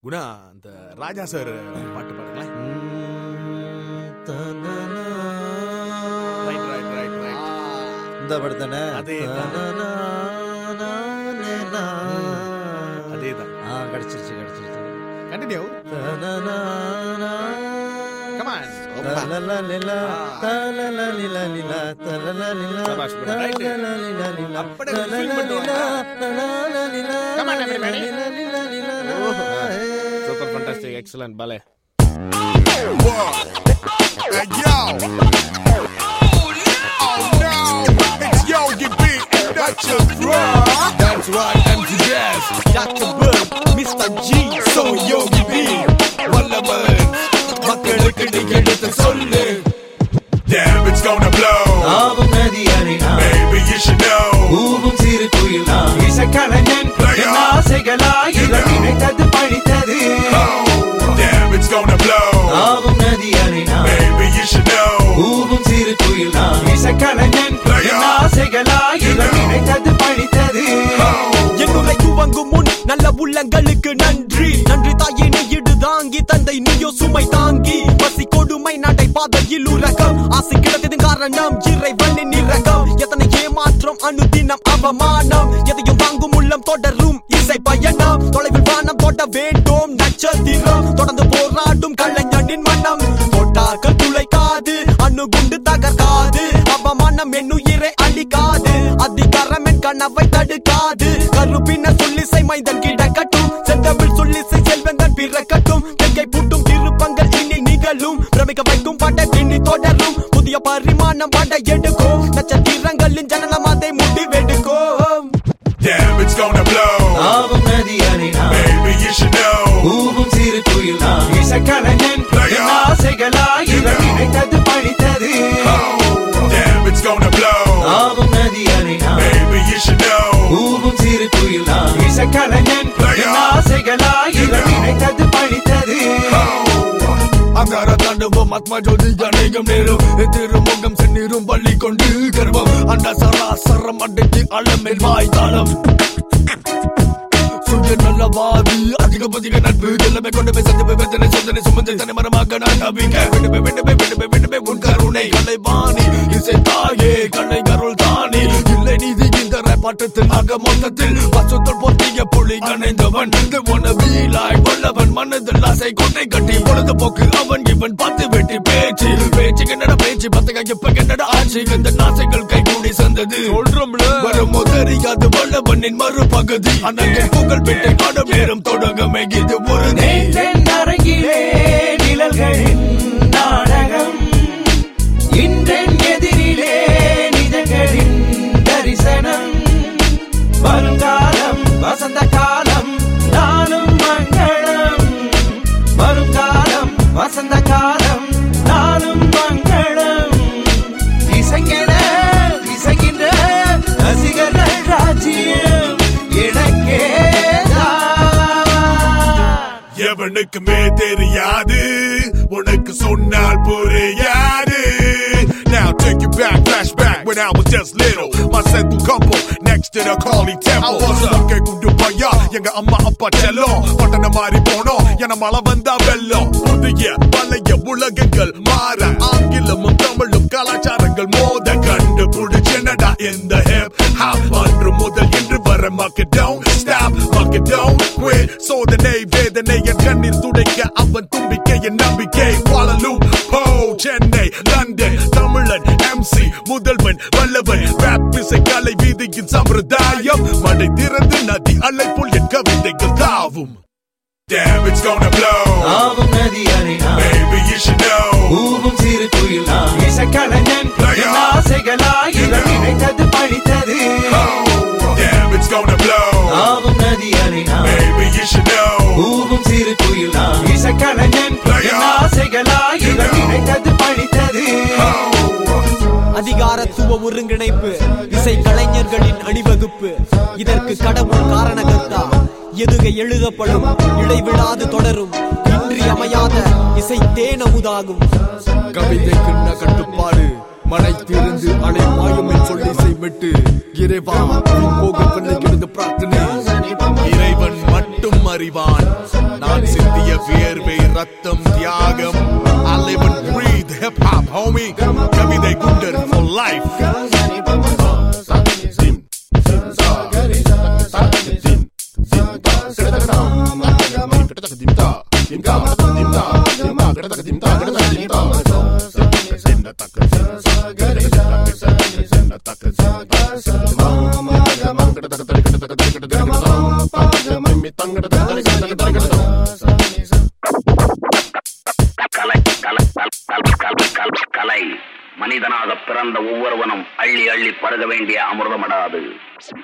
குணா அந்த ராஜா சார் பாட்டு பாடுங்களேன் ரைட் ரைட் ரைட் ரைட் இந்த படத்தானே அதேதான். அதேதான் ஆ கிடைச்சிருச்சு கிடைச்சிருச்சு கண்டினியூ கமான் தலலலிலா, தலலலிலலிலா, தலலலிலா, சபாஷ் bro. Right. தலலலிலலிலா, அப்படியே ஒரு feel பண்ணுவாங்க. தலலலிலா, Come on, everybody. தலலலிலலிலா. சூப்பர் ஃபண்டாஸ்டிக் எக்ஸலன்ட் பலே Hey, yo. Oh, no. It's Yogi B and that's your bro. That's right, MC Jazz, Dr. Bird, Mr. G, so Yogi B, வல்லவன் மக்களுக்கு நீ எடுத்து சொல்லு Damn, it's gonna blow. ஆவும் நதியணை நான், Baby, you should know. ஊவும் சிறு குயில் நான். இசைக்கலைஞன் என் ஆசைகளாயிரம் நினைத்தது பழித்தது Oh, damn, it's gonna blow. ஆவும் நதியணை நான், Baby, you should know. ஊவும் சிறு குயில் நான். இசைக்கலைஞன் என் ஆசைகளாயிரம் நினைத்தது பழித்தது என்னுடைய துவங்கும் முன் நல்ல உள்ளங்களுக்கு நன்றி நன்றி தாயினை இடு தாங்கி தந்தை நீயோ சுமை தாங்கி பசி கொடுமை நடை பாதையில் உறக்கம் ஆசை கிடந்தது காரணம் இறைவனின் இறக்கம் எத்தனை ஏமாற்றம் அனுதினம் அவமானம் எதையும் வாங்கும் உள்ளம் தொடரும் இசை பயணம் தொலைவில் வானம் தொட வேண்டும் நட்சத்திரம் தொடர்ந்து போராடும் கலைஞனின் மனம் தொட்டாக்கள் துளைக்காது அணுகுண்டு தகர்க்காது அவமானம் என்னுயிரை அழிக்காது அதிகாரம் என் கனவை தடுக்காது கருப்பின சொல்லிசை மைந்தன் கிடக்கட்டும் செந்தமிழ் சொல்லிசை செல்வந்தன் பிறக்கட்டும் தெங்கை பூட்டும் திருப்பங்கள் இனி நிகழும் பிரமிக்க வைக்கும் பட இனி தொடரும் புதிய பரிமாணம் பட எடுக்கும் நட்சத்திரங்களின் ஜனனம் அதை முடிவெடுக்கும் Damn, it's gonna blow. ஆவும் நதியணை நான், Baby, you should know. ஊவும் சிறு குயில் நான். இசைக்கலைஞன் என் ஆசைகளாயிரம் நினைத்தது பழித்தது Oh, damn, it's gonna blow. ஆவும் நதியணை நான், Baby, you should know. ஊவும் சிறு குயில் நான். இசைக்கலைஞன் என் ஆசைகளாயிரம் நினைத்தது பழித்தது அங்கார தாண்டவம் ஆத்மா ஜோதி அநேகம் நேரும் திருமுகம் செந்நீரும் பள்ளி கொண்டு கர்வம் அண்ட சராசரம் அடைக்கு அளமேல் வாய் தாளம் சுய நல்லவாதி அதிக பதிக நட்பு எல்லாமே கொண்டு போய் சந்திப்பு வேதனை சோதனை சுமந்து தனி மரமாக நான் நம்பிக்க விடுமே விடுமே விடுமே விடுமே உன் கருணை கலைவாணி இசை தாயே கலை கருள் தானி இல்லை நீதி இந்த பாட்டத்தில் ஆக மொத்தத்தில் பசுத்தல் பொத்திய புலி கணைந்தவன் வீலாய் வல்லவன் மனதில் ஆசை கொண்டை கட்டி பொழுதுபோக்கு அவன் இவன் பார்த்து வெட்டி பேச்சு பேச்சு என்னடா பேச்சு பத்தக இப்ப என்னடா ஆட்சி இந்த நாசைகள் கை கூடி சந்தது சொல்றோம்ல வருமோ தெரியாது வல்லவனின் மறுபகுதி அண்ணன் புகழ் பெட்டை பாடும் நேரம் தொடங்கமே இது ஒரு நீ நெஞ்சென் அரங்கிலே நிழல்களின் நாடகம் இன்றென் எதிரிலே நிஜங்களின் தரிசனம் வருங்காலம் வசந்த காலம் நாளும் மங்களம் வருங்காலம் வசந்த காலம் நாளும் மங்களம் இசைங்கென இசைக்கின்ற ரசிகர்கள் ராஜ்யம் எனக்கே எவனுக்குமே தெரியாது உனக்கு சொன்னால் புரியாது Now take you back, flashback when I was just little. My central couple next to the Carly Temple. Okay, குண்டு பையா எங்க அம்மா அப்பா செல்லம் பட்டண மாறி போனோம் என மழை வந்தா வெள்ளம் புதிய பழைய உலகங்கள் மாற ஆங்கிலமும் தமிழும் கலாச்சாரங்கள் மோத கண்டு புடிச்சனடா இந்த ஹிப் ஹாப் அன்று முதல் இன்று வர மக்கள் don't stop மக்கள் don't quit சோதனை வேதனை என் கண்ணீர் துடைக்க அவன் தும்பிக்கை என் நம்பிக்கை வாழலும் போ சென்னை லண்டன் தமிழன் எம்சி முதல்வன் வல்லவன் ரap இசை கலை வீதியின் சம்பிரதாயம் மடை திறந்து நதி அலை போல் என் கவிதைகள் தாவும் Damn, it's gonna blow. ஆவும் நதியணை நான், Baby, you should know. ஊவும் சிறு குயில் நான். இசைக்கலைஞன் என் ஆசைகளாயிரம் நினைத்தது பழித்தது Oh, damn, it's gonna blow. ஆவும் நதியணை நான், Baby, you should know. ஊவும் சிறு குயில் நான். இசைக்கலைஞன் என் ஆசைகளாயிரம் நினைத்தது பழித்தது அதிகாரத்துவ ஒருங்கிணைப்பு இசை கலைஞர்களின் அணிவகுப்பு இதற்கு கடவுள் காரணகர்த்தா எதுகை எழுதப்படும் இடைவிடாது தொடரும் இன்றியமையாத இசை தேனமுதாகும் கவிதைக்குன்ன கட்டுப்பாடு மனை திறந்து அலை மாயமை சொல்லி செய்விட்டு இறைவா போக பிள்ளை கிடந்து பிரார்த்தனை இறைவன் மட்டும் அறிவான் நான் சிந்திய வியர்வை ரத்தம் தியாகம் I live and breathe hip hop homie கவிதை குண்டர் for life கலை கலை கல்- கல்- கல்- கல்- கலை மனிதனாக பிறந்த ஒவ்வொருவனும் அள்ளி அள்ளி பருக வேண்டிய அமிர்தமடாது